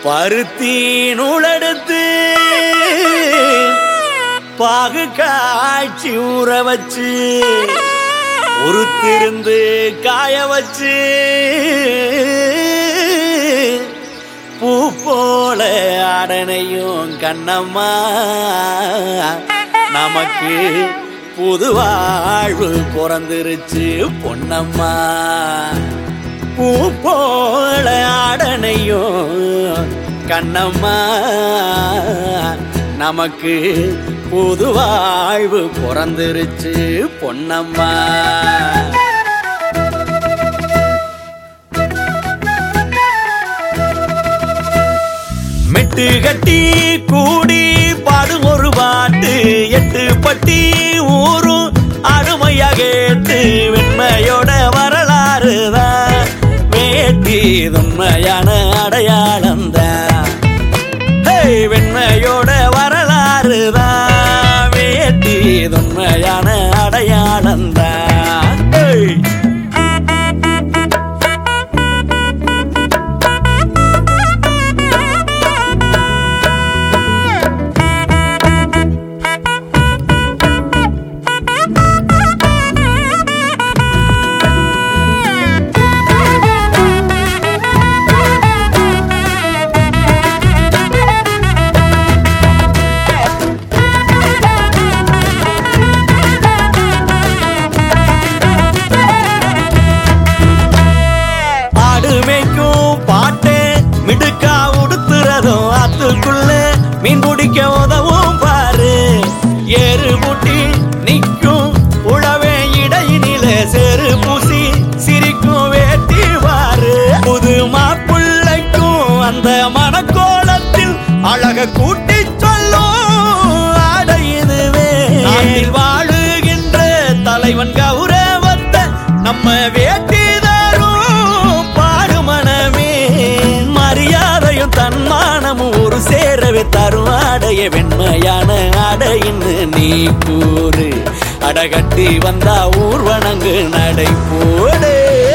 பருத்தி நூலெடுத்து பாகு காய்ச்சி ஊற வச்சு உருத்திருந்து காய வச்சு பூ போல அடனையும் கண்ணம்மா நமக்கு புது வாழ்வு பிறந்துருச்சு பொன்னம்மா பூ போல ஆடனையும் கண்ணம்மா நமக்கு புது வாழ்வு பிறந்துருச்சு பொன்னம்மா மெட்டு கட்டி கூடி பாடும் ஒரு பாட்டு எட்டு பட்டி ஊரும் அருமையா கேட்டு வெண்மையோட வரலாறு தான் வேட்டி உண்மையான அடையாளம் தான் வெண்மையோட வரலாறு தான் வேட்டி உண்மையான அடையாளம் தான் ஏய் ஆடு மேய்க்கும் பாட்டே மிடுக்கா உடுத்துறதும் ஆத்துக்குள்ள மீன் பிடிக்க உதவும் பாரு ஏறு முட்டி நிக்கும் உழவே இடையினில செரு பூசி சிரிக்கும் வேட்டி வாரு புது மாப்பிள்ளைக்கும் அந்த மனக்கோலத்தில் அழக கூட்டி சொல்லும் ஆடை இதுவே நாட்டில் வாழுகின்ற தலைவன் கௌரவத்தை நம்ம வேட்டி தரும் பாடு மனமே மரியாதையும் தன்மானமும் ஒரு சேரவே தரும் ஆடைய வெண்மையான அடையின்னு நீ கூறு அடகட்டி வந்தா ஊர்வனங்கு நடை போடு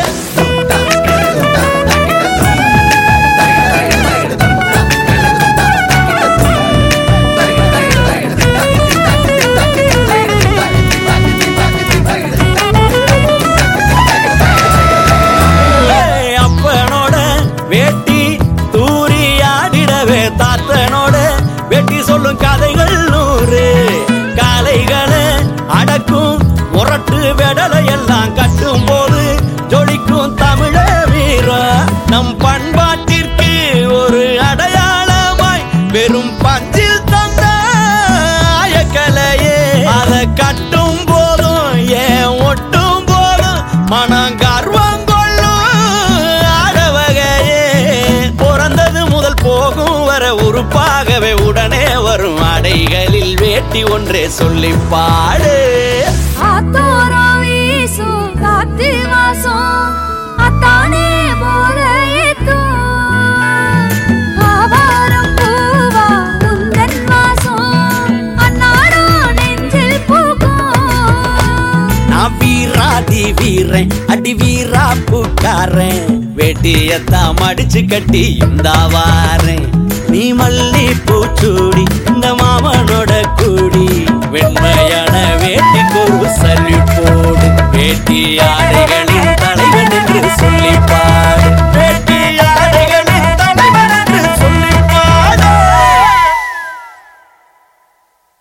ஏய், அப்பனோட வேட்டி தூரி ஆடிடவே தாத்தனோட வெட்டி சொல்லும் கதைகள் நூறு காளைகளை அடக்கும் முரட்டு வெடலை எல்லாம் கட்டும் போது ஜொலிக்கும் தமிழ வீரம் நம் பண்பாட்டிற்கு ஒரு அடையாளமாய் வெறும் பஞ்சில் தந்த ஆயக்கலையே அதை கட்டும் போதும் ஏன் ஒட்டும் போதும் மனம் கர்வம் கொள்ளும் ஆடவகையே பிறந்தது முதல் போகும் வர உறுப்பாகவே உடனே வரும் அடைகளில் வேட்டி ஒன்றே சொல்லி பாடு ஆத்தோரம் வீசும் காத்து வாசம் அத்தானே போல ஏத்தும் ஆவாரம் பூவா உந்தன் வாசம் அன்னாடோ நெஞ்சில் பூக்கும் நான் வீராதி வீரன் அடி வீரா பூக்காரன் வேட்டியத்தான் மடிச்சு கட்டி இந்த வாரேன் நீ மல்லி பூச்சூடி இந்த மாமனோட கூடி வெண்மையான வேட்டிக்கு ஒரு சல்யூட் போடு வேட்டி ஆடைகளை